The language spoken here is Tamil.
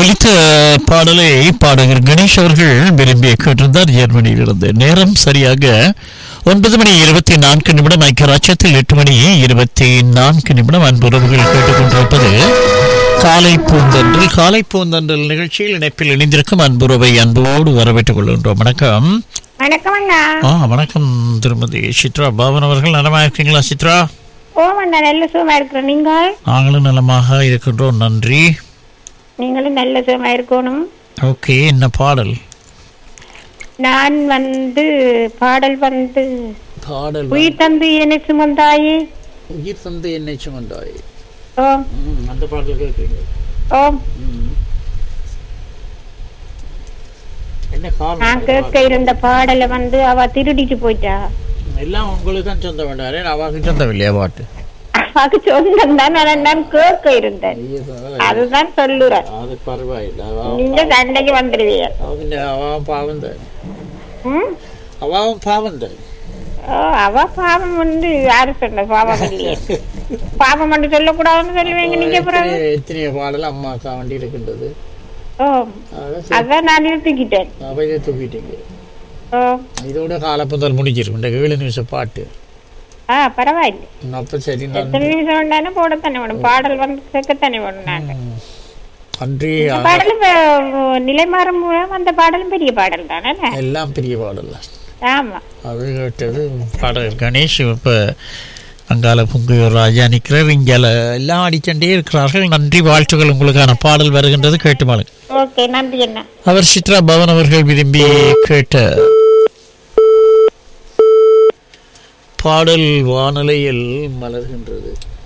ஒலித்த பாடலை பாடகர் கணேஷ் அவர்கள் விரும்பி கேட்டிருந்தார் ஜெர்மனியிலிருந்து நேரம் சரியாக ஒன்பது மணி இருபத்தி நான்கு நிமிடம் ஐக்கியராட்சத்தில் எட்டு மணி இருபத்தி நான்கு நிமிடம் அன்புறவுகள் கேட்டுக்கொண்டிருப்பது காலை பூந்தன்றல் காலை பூந்தன்றல் நிகழ்ச்சியில் இணைப்பில் இணைந்திருக்கும் அன்புறவை அன்போடு வரவேற்றுக் கொள்கின்றோம் வணக்கம் வணக்கம் அண்ணா ஆ வணக்கம் திருமதி சித்ரா பாவன் அவர்கள் நலமாக இருக்கீங்களா சித்ரா ஓம் அண்ணா நல்ல சுகமா இருக்கிறோம் நீங்கள் நாங்களும் நலமாக இருக்கின்றோம் நன்றி நீங்களும் நல்ல சுகமா இருக்கணும் ஓகே என்ன பாடல் நான் வந்து பாடல் வந்து பாடல் உயிர் தந்து என்னை சுமந்தாயே உயிர் தந்து என்னை சுமந்தாய் ஓம் அந்த பாடல் கேட்குறீங்க ஓம் என்ன காரணம் நான் கேட்க இருந்த பாடலை வந்து அவ திருடிட்டு போயிட்டா எல்லாம் உங்களுக்கு தான் சொந்த வேண்டாம் அவாக்கு சொந்தம் இல்லையா பாட்டு அது சொந்தம் தான் ஆனா நான் கேட்க இருந்தேன் அதுதான் சொல்லுறேன் அது பரவாயில்லை நீங்க சண்டைக்கு வந்துடுவீங்க அவங்க அவாவும் பாவம் தான் ம்? அவாவும் பாவம் தான் ஓ, அவ பாவம் வந்து யாரு சொன்ன பாவம் இல்லையே பாவம் மட்டும் சொல்லக்கூடாதுன்னு சொல்லுவீங்க நீங்க பிறகு எத்தனையோ பாடல் அம்மாக்கா வண்டி இருக்கின்றது ஓ அதான் அதான் நான் நிறுத்திக்கிட்டேன் அவையே தூக்கிட்டீங்க ஓ இதோட காலப்பந்தல் முடிஞ்சிரும் இந்த ஏழு நிமிஷம் பாட்டு ஆ பரவாயில்ல அப்போ சரி நான் எத்தனை நிமிஷம் வேண்டாலும் போடத்தானே வேணும் பாடல் வந்து கேட்கத்தானே வேணும் நாங்க அன்றி இந்த பாடலும் இப்ப நிலை மாறும் மூலம் அந்த பாடலும் பெரிய பாடல் தானே எல்லாம் பெரிய பாடல் ஆமா அது கேட்டது பாடகர் கணேஷ் இப்போ அங்கால புங்கையூர் ராஜா நிற்கிறார் இங்கால எல்லாம் அடிச்சண்டே இருக்கிறார்கள் நன்றி வாழ்த்துக்கள் உங்களுக்கான பாடல் வருகின்றது கேட்டு மாளுங்க ஓகே நன்றி அண்ணா அவர் சித்ரா பவன் அவர்கள் விரும்பி கேட்ட பாடல் வானலையில் மலர்கின்றது